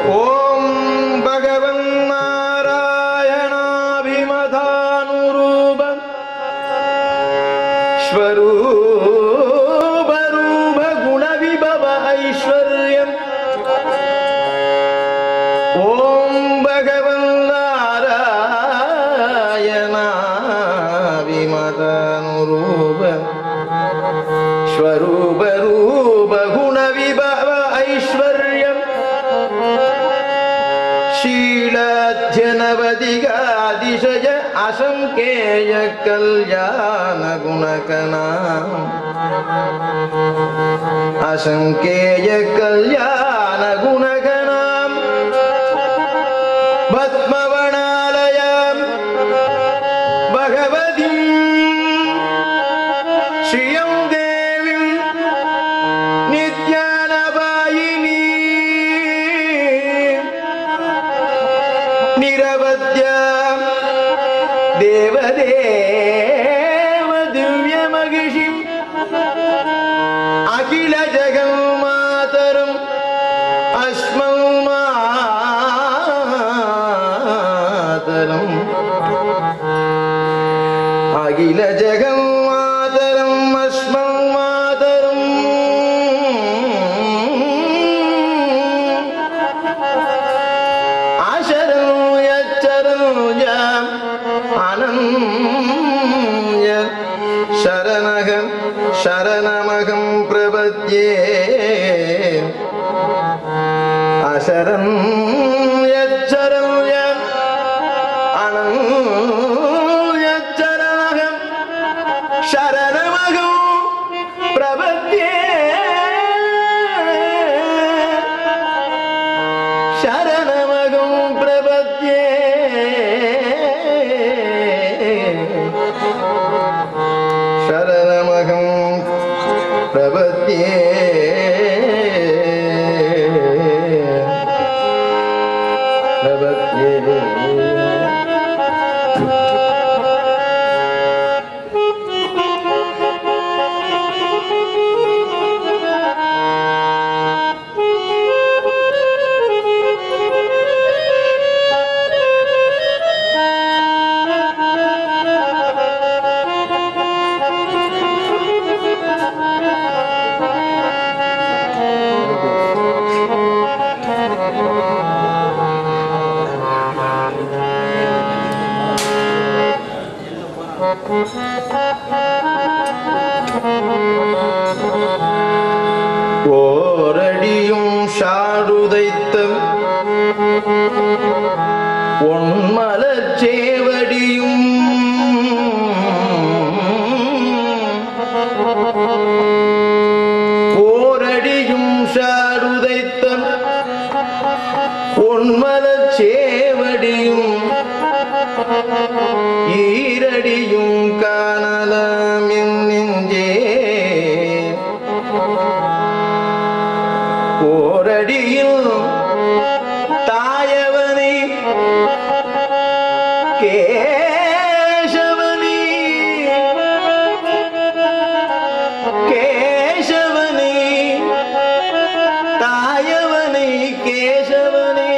ॐ भगवन् नारायणाभिमधानुरूप स्वरूपरूप गुणविभव ऐश्वर्यम् ॐ भगवन् नारायणाभिमधानुरूप स्वरूपरूप गुणविभव ऐश्वर्यम् शीलाध्यनवदिगादिशय असङ्केय कल्याणगुणकनाम् असङ्केय कल्याणगुणगणाम् पद्मवनालयाम् भगवतीम् श्रियं देवीम् नित्यानवायिनी निरवद्या देवदेव दिव्यमगिषिम् अखिल जगन्मातरम् अस्मौ मातरम् अखिल जगन्मातरम् अस्मौ मातरम् आशरं यच्चरं याम् अनन्य शरणगं शरणमहं प्रपद्ये अशरं यच्चरं याम् अनन्य शरणगं शरणमहं प्रपद्ये शरणमगं प्रपद्ये शरणमगं प्रपद्ये प्रपद्ये ஓரடியும் ஷாருதைத்தம் ஒன்மலர் சேவடியும் ஓரடியும் ஷாருதைத்தம் ஒன்மலர் சேவடியும் ஈரடியும் காணலாம் என் நெஞ்சே ஓரடியில் தாயவனை கேசவனி கேசவனி தாயவனை கேசவனை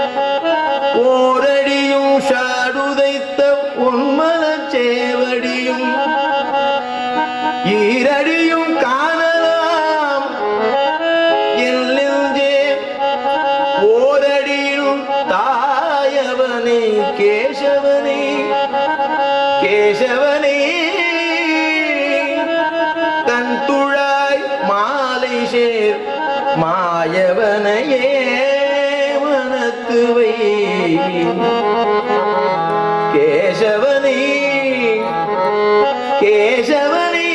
ஓரடியும் ஷாடுதைத்த உன்மலச் சேவடியும் ஈரடியும் காணலாம் என் நெஞ்சே ஓரடியில் தாயவனே கேசவனே கேசவனே தன் துழாய் மாலை சேர் மாயவனையே மனத்துவை கேசவனே கேசவனே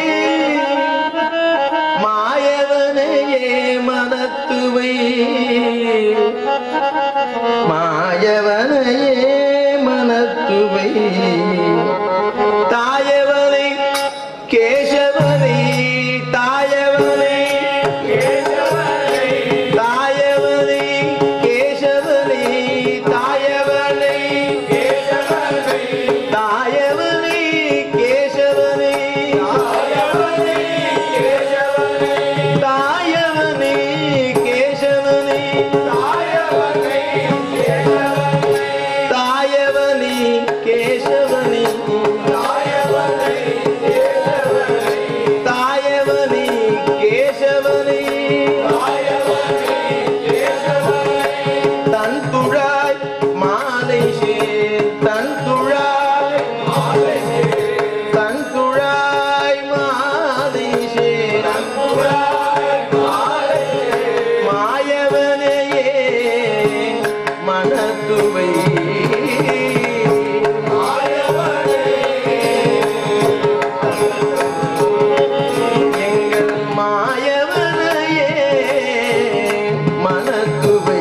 மாயவனையே மனத்துவை மாயவனையே மனத்துவை தாயவனை கேசவனை தாயவனை தாயவனை கேசவனை தாயவனை தாயவனை கேசவனை தாயவனை கேசவனை மனத்துவை எங்கள் மாயவனையே மனத்துவை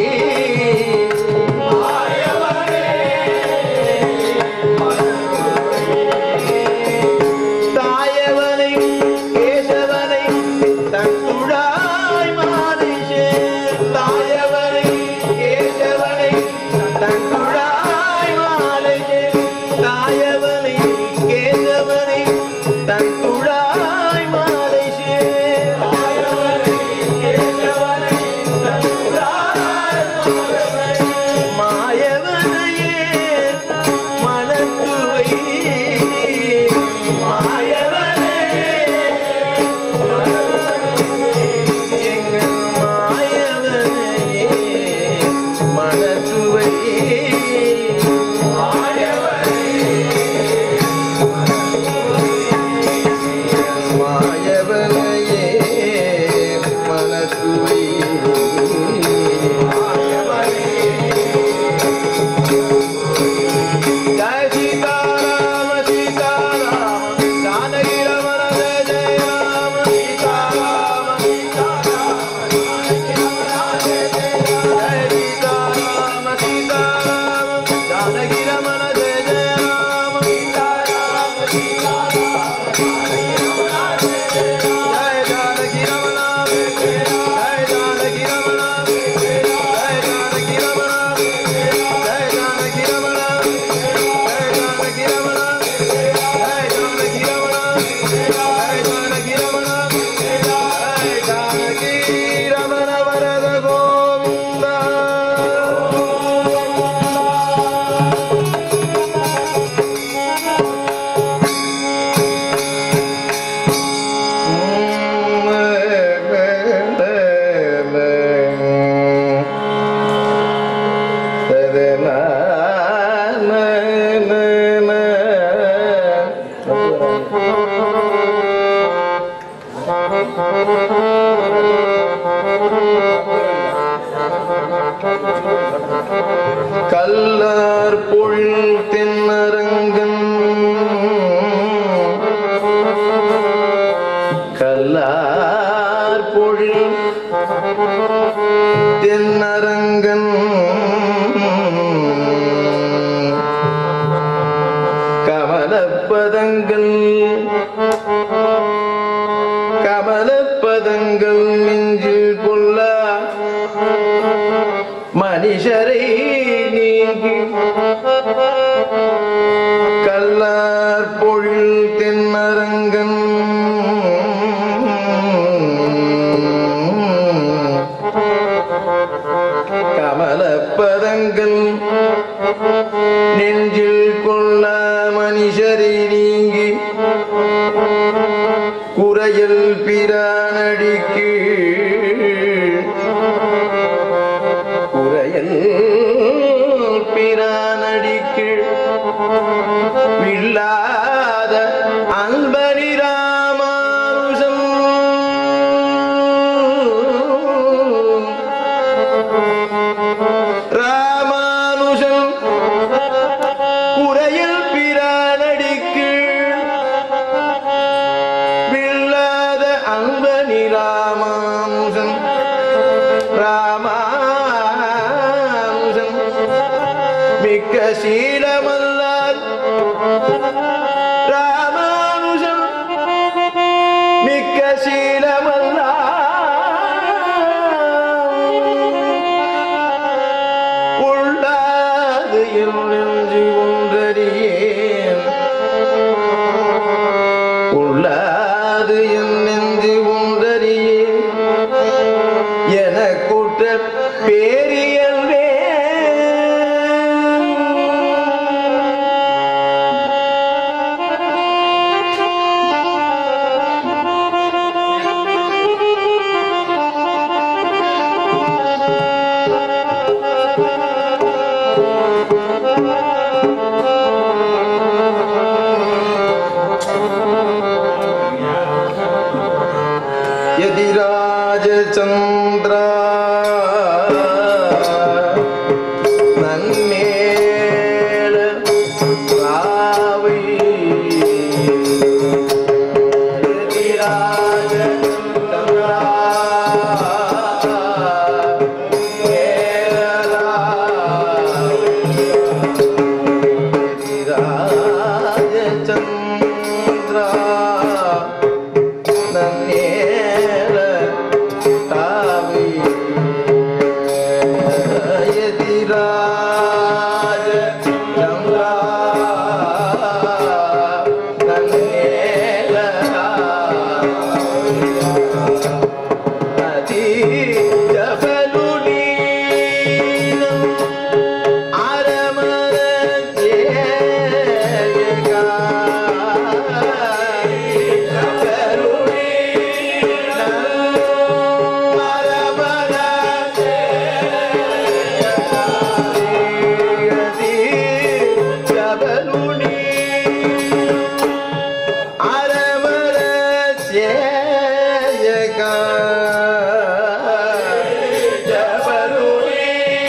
தாயவனை கேசவனை தன் துழாய் மானிஷே தாயவனை கேசவனை தன் துழாய் மாலையே தாயவனை கேசவனை தன் துழாய் மாலைஷே மாயவனையே மனத்துவை மாயவனையே எங்கள் மாயவனையே மனத்துவை மாயவனையே மனத்துவை जय सीताराम सीताराम जानकी रमण जय जय राम सीताराम सीताराम जय सीताराम सीताराम जानकी रमण जय जय राम सीताराम सीताराम जय जानकी रमण जय जानकी रमण जय जानकी रमण जय जानकी रमण ரமண வரத கோவிந்தா கல்லார் பொழில் தென்னரங்கன் கல்லார் பொழில் தென்னரங்கன் கமலப்பதங்கள் கமலப்பதங்கள் நெஞ்சில் கொள்ள மனுஷரை நீங்கி கல்லார் பொழில் தென்னரங்கன் கமலப்பதங்கள் நெஞ்சில் கொள்ள மனுஷரை நீங்கி குறையல் பிரானடிக்கு குறையல் பிரானடிக்கு வில்லாத அன்பனி ராமானுசம் ராமானுஜம் குறையில் பிரானடிக்கு வில்லாத அன்பனி ராமானுஜன் ராமானுஜன் மிக்க சீலமல்லால் ராமானுஜன் மிக்க சீலமல்லால் உள்ளாது என் நெஞ்சு ஒன்றறியேன் உள்ளாது என் நெஞ்சு ஒன்றறியேன் என கூட்ட பேரியல்வே Thank எதிராஜ சந்திரா நதி ஜபலுனி அரமர ஜேயகா ஜபலுனி அரமர ஜேயதி ஜபலுனி அரமர ஜேயகா ஜபலுனி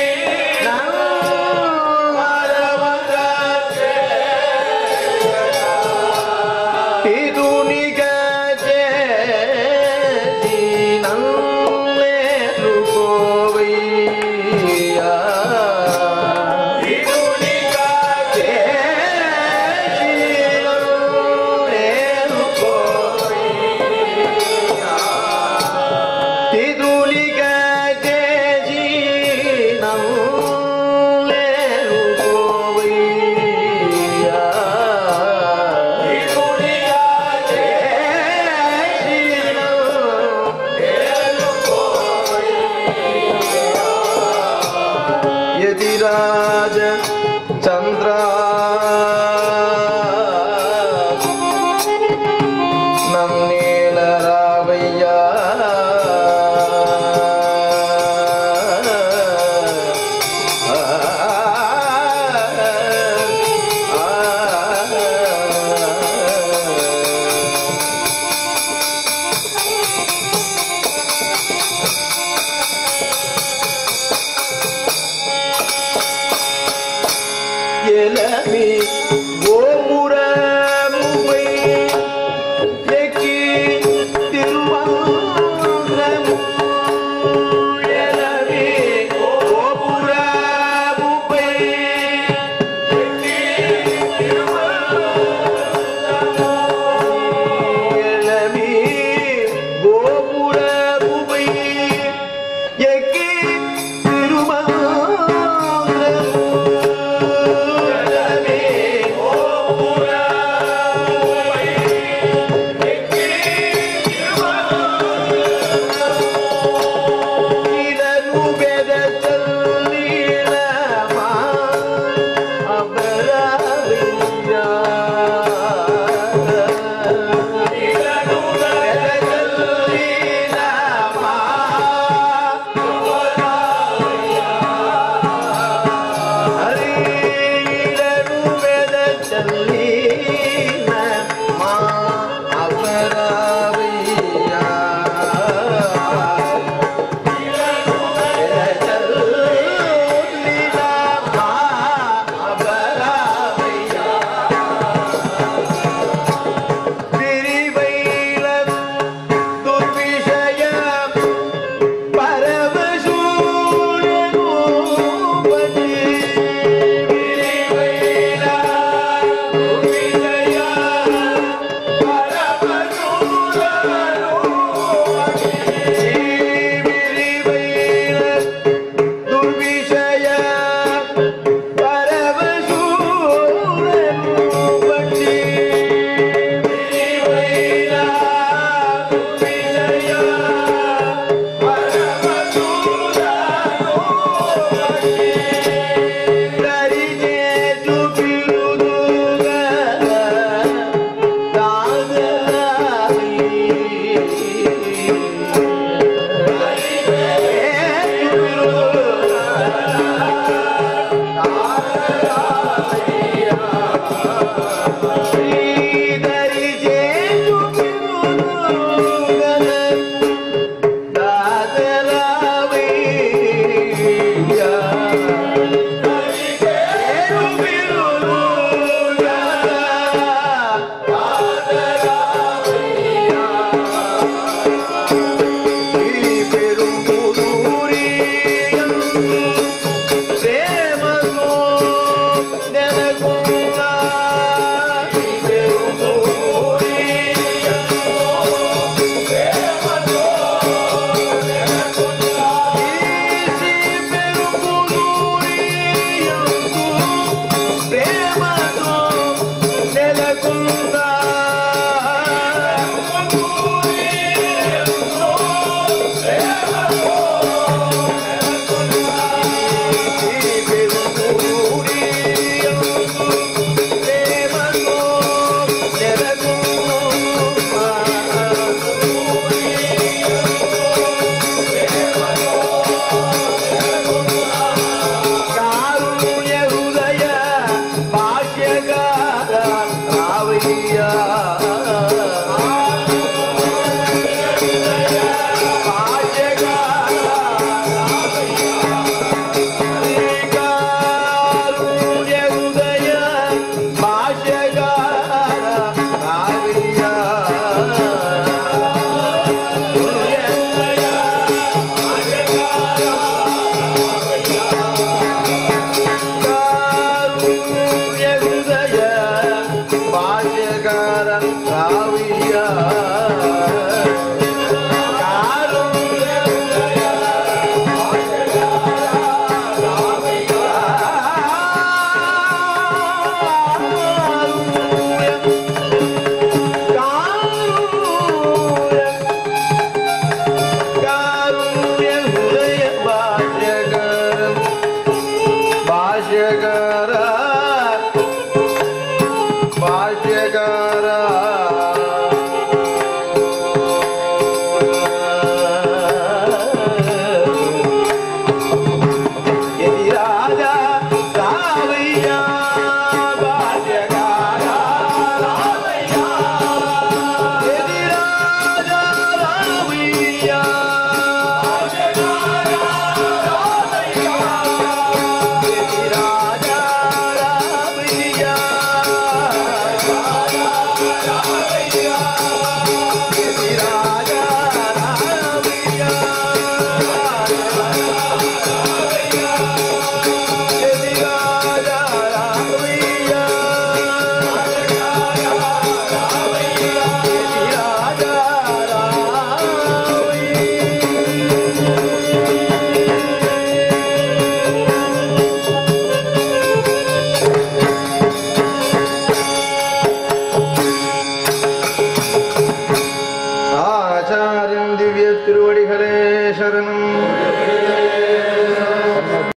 Tiduliga jeji nam lelu kowiya Tiduliga jeji nam lelu kowiya Yadiraja Chandra